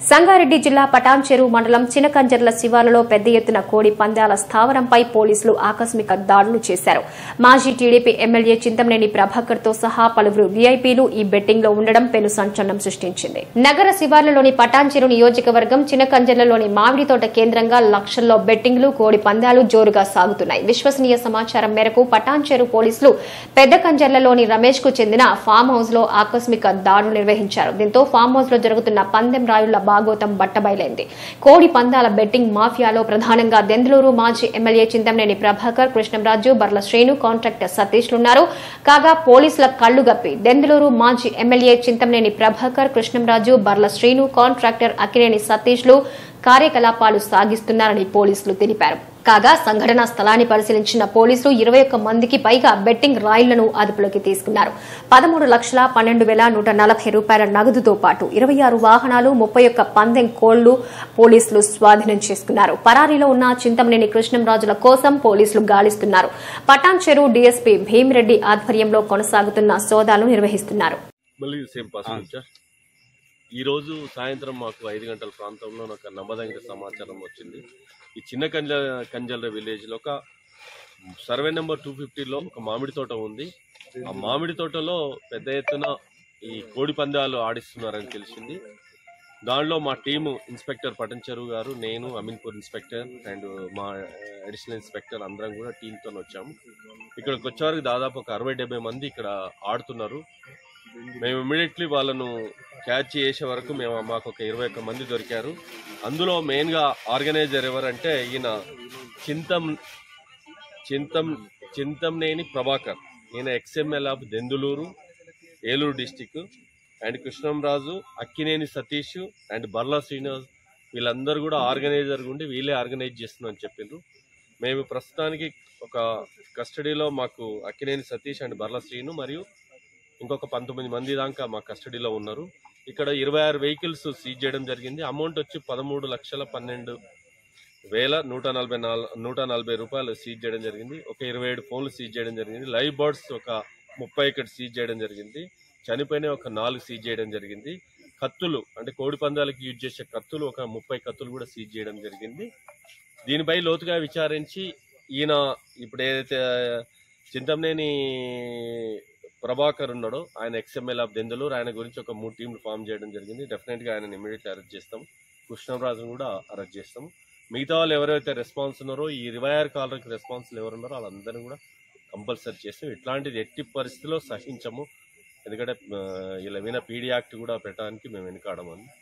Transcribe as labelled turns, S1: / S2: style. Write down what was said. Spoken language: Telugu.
S1: సంగారెడ్డి జిల్లా పటాన్చెరు మండలం చినకంజర్ల శివారులో పెద్ద ఎత్తున కోడి పందాల స్థావరంపై పోలీసులు ఆకస్మిక దాడులు చేశారు మాజీ టీడీపీ ఎమ్మెల్యే చింతమనేని ప్రభాకర్ తో సహా పలువురు వీఐపీలు ఈ బెట్టింగ్ లో ఉండడం పెను సంచలనం సృష్టించింది నగర శివార్లలోని పటాన్చెరు నియోజకవర్గం చినకంజర్లలోని మామిడి తోట కేంద్రంగా లక్షల్లో బెట్టింగ్లు కోడి పందాలు జోరుగా సాగుతున్నాయి విశ్వసనీయ సమాచారం మేరకు పటాన్చెరు పోలీసులు పెద్ద కంజర్లలోని రమేష్ కు చెందిన ఫామ్ హౌస్ లో ఆకస్మిక దాడులు నిర్వహించారు దీంతో ఫామ్ హౌస్ లో జరుగుతున్న పందెం రాయుళ్ల బాగోతం బట్టబయలైంది కోడి పందాల బెట్టింగ్ మాఫియాలో ప్రధానంగా దెందులూరు మాజీ ఎమ్మెల్యే చింతమనేని ప్రభాకర్ కృష్ణంరాజు బర్ల శ్రేణు కాంట్రాక్టర్ సతీష్లున్నారు కాగా పోలీసుల కళ్లు గప్పి దెందులూరు మాజీ ఎమ్మెల్యే చింతమనేని ప్రభాకర్ కృష్ణంరాజు బర్ల శ్రేణు కాంట్రాక్టర్ అక్కినేని సతీష్లు కార్యకలాపాలు సాగిస్తున్నారని పోలీసులు తెలిపారు కాగా సంఘటనా స్థలాన్ని పరిశీలించిన పోలీసులు ఇరవై ఒక్క మందికి పైగా బెట్టింగ్ రాయిళ్లను అదుపులోకి తీసుకున్నారు పదమూడు లక్షల పన్నెండు వేల నూట నలభై రూపాయల నగదుతో పాటు ఇరవై ఆరు వాహనాలు ముప్పై ఒక్క పందెం కోళ్లు పోలీసులు స్వాధీనం చేసుకున్నారు పరారీలో ఉన్న చింతమనేని కృష్ణంరాజుల కోసం పోలీసులు గాలిస్తున్నారు పటాన్ చెరువు డీఎస్పీ భీమిరెడ్డి ఆధ్వర్యంలో కొనసాగుతున్న సోదాలు నిర్వహిస్తున్నారు
S2: మళ్ళీ సేమ్ పాస్ నుంచా ఈరోజు సాయంత్రం మాకు ఐదు గంటల ప్రాంతంలో ఒక నమ్మదగిన సమాచారం వచ్చింది ఈ చిన్న కంజ కంజల విలేజ్లో ఒక సర్వే నెంబర్ టూ ఫిఫ్టీలో ఒక మామిడి తోట ఉంది ఆ మామిడి తోటలో పెద్ద ఎత్తున ఈ కోడి పందాలు ఆడిస్తున్నారని తెలిసింది దానిలో మా టీము ఇన్స్పెక్టర్ పటంచెరువు గారు నేను అమీన్పూర్ ఇన్స్పెక్టర్ అండ్ మా అడిషనల్ ఇన్స్పెక్టర్ అందరం కూడా టీంతో వచ్చాము ఇక్కడికి వచ్చేవరకు దాదాపు ఒక అరవై డెబ్బై మంది ఇక్కడ ఆడుతున్నారు మేము ఇమీడియట్లీ వాళ్ళను క్యాచ్ చేసే వరకు మేము మాకు ఒక ఇరవై ఒక్క మంది దొరికారు అందులో మెయిన్గా ఆర్గనైజర్ ఎవరంటే ఈయన చింతం చింతం చింతంనేని ప్రభాకర్ ఈయన ex ML of Denduluru Eluru district and Krishnamraju Akkineni Satish and Barla Srinivas వీళ్ళందరూ కూడా ఆర్గనైజర్ ఉండి వీళ్ళే ఆర్గనైజ్ చేస్తున్నారని చెప్పిండ్రు మేము ప్రస్తుతానికి ఒక కస్టడీలో మాకు అక్కినేని సతీష్ అండ్ బర్లా శ్రీను మరియు ఇంకొక పంతొమ్మిది మంది దాకా మా కస్టడీలో ఉన్నారు ఇక్కడ ఇరవై ఆరు వెహికల్స్ సీజ్ చేయడం జరిగింది అమౌంట్ వచ్చి పదమూడు లక్షల పన్నెండు వేల నూట నలభై నాలుగు నూట నలభై రూపాయలు సీజ్ చేయడం జరిగింది ఒక ఇరవై ఏడు ఫోన్లు సీజ్ చేయడం జరిగింది లైవ్ బర్డ్స్ ఒక ముప్పై ఒకటి సీజ్ చేయడం జరిగింది చనిపోయిన ఒక నాలుగు సీజ్ చేయడం జరిగింది కత్తులు అంటే కోడి పందాలకు యూజ్ చేసే కత్తులు ఒక ముప్పై కత్తులు కూడా సీజ్ చేయడం జరిగింది దీనిపై లోతుగా విచారించి ఈయన ఇప్పుడు ఏదైతే చింతమనేని ప్రభాకర్ ఉన్నాడో ఆయన ఎక్స్ఎంఎల్ ఆఫ్ దెందలూరు ఆయన గురించి ఒక మూడు టీంలు ఫామ్ చేయడం జరిగింది డెఫినెట్గా ఆయన ఇమీడియట్లీ అరెస్ట్ చేస్తాం కృష్ణరాజును కూడా అరెస్ట్ చేస్తాం మిగతా వాళ్ళు ఎవరైతే రెస్పాన్స్ ఉన్నారో ఈ ఇరవై ఆరు కాలర్కి రెస్పాన్స్లు ఎవరు ఉన్నారో వాళ్ళందరినీ కూడా కంపల్సరీ చేస్తాం ఇట్లాంటిది ఎట్టి పరిస్థితిలో సహించము ఎందుకంటే ఆ, ఇలా విన పీడీ యాక్ట్ కూడా పెట్టడానికి మేము వెనుకాడమని